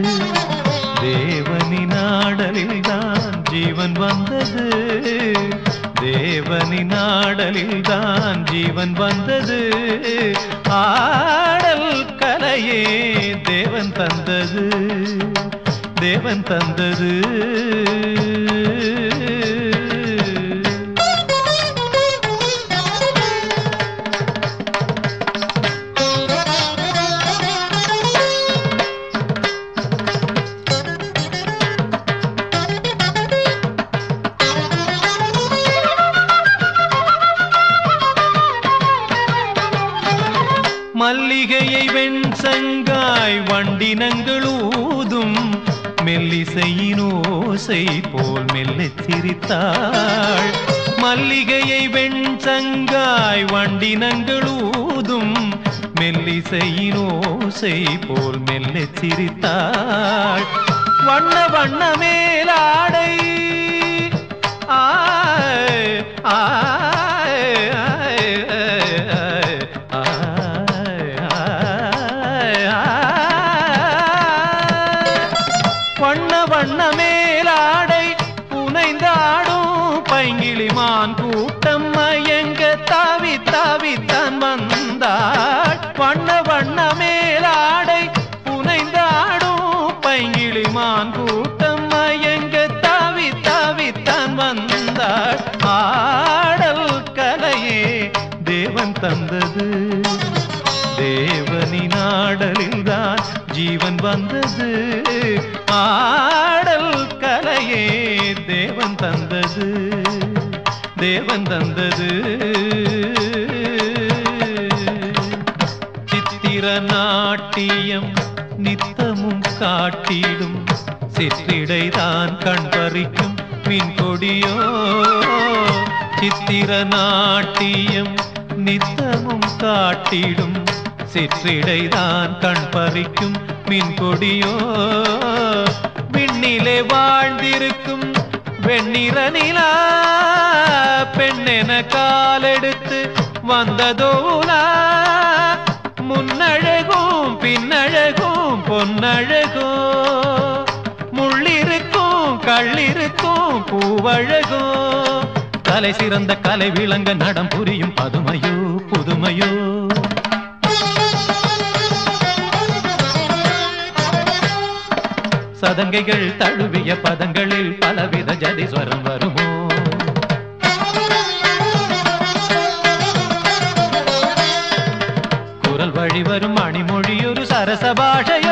தேவனின் ஆடலில் தான் ஜீவன் வந்தது தேவனின் ஆடலில் தான் ஜீவன் வந்தது ஆடல் கலையே தேவன் தந்தது தேவன் தந்தது மல்லிகையை வெண்சங்காய் வண்டினங்கள் ஊதும் மெல்லிசையின் ஓசை போல் மெல்லச் சிரித்தாள் மல்லிகையை வெண்சங்காய் வண்டினங்கள் ஊதும் மெல்லிசையின் ஓசை போல் மெல்லச் சிரித்தாள் வண்ண வண்ண மேலாடை ஆய் ஆய் ஆய் ஆய் ஆய் ஆய் ஆய் வண்ண வண்ண மேலாடை புனைந்தாடும் பைங்கிளிமான் கூட்டம் மயங்க தாவி தாவி தான் வந்தாள் வண்ண வண்ண மேலாடை புனைந்தாடும் பைங்கிளிமான் கூட்டம் மயங்க தாவி தாவி தான் வந்தாள் ஆடல் கலையே தேவன் தந்தது தேவனின் ஆடலில் தான் ஜீவன் வந்தது ஆடல் கலையே தேவன் தந்தது தேவன் தந்தது சித்திர நாட்டியம் நித்தமும் காட்டிடும் சிற்றிடைதான் கண் பறிக்கும் மின் கொடியோ சித்திர நாட்டியம் நித்தமும் காட்டிடும் சிற்றிடைதான் கண் பறிக்கும் மின் கொடியோ விண்ணிலே வாழ்ந்திருக்கும் வெண்ணிற நிலா பெண்ணென காலெடுத்து வந்ததோலா முன்னழகும் பின்னழகும் பொன்னழகும் முள்ளிருக்கும் கள்ளிருக்கும் பூவழகும் கலை சிறந்த கலை விளங்க நடம் புரியும் பதுமையோ புதுமையோ சதங்கைகள் தழுவிய பதங்களில் பலவித ஜதிஸ்வரம் வருமோ குரல் வழி வரும் மணிமொழி ஒரு சரச பாஷையோ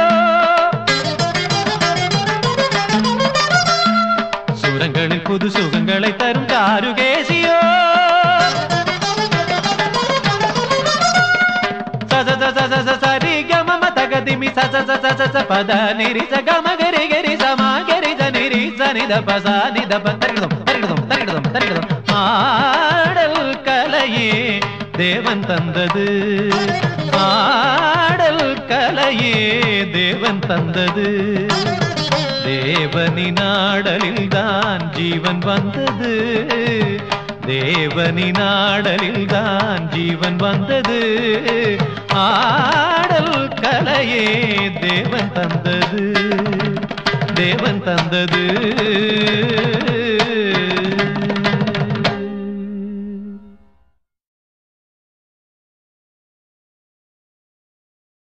சுரங்களில் புது சுகங்களை தரும் காருகேசியோ சத சத சத சரி கம மத கதிமி ச ச ச ச ச ச பத நிரி ச கம கரி கரி சமா கரி ச நிரி ச நித ப ச நித ப தரிகிதம் தரிகிதம் தரிகிதம் தரிகிதம் ஆடல் கலையே தேவன் தந்தது ஆடல் கலையே தேவன் தந்தது தேவனின் ஆடலில் தான் ஜீவன் வந்தது தேவனின் ஆடலில் தான் ஜீவன் வந்தது ஆடல் கலையே தேவன் தந்தது தேவன் தந்தது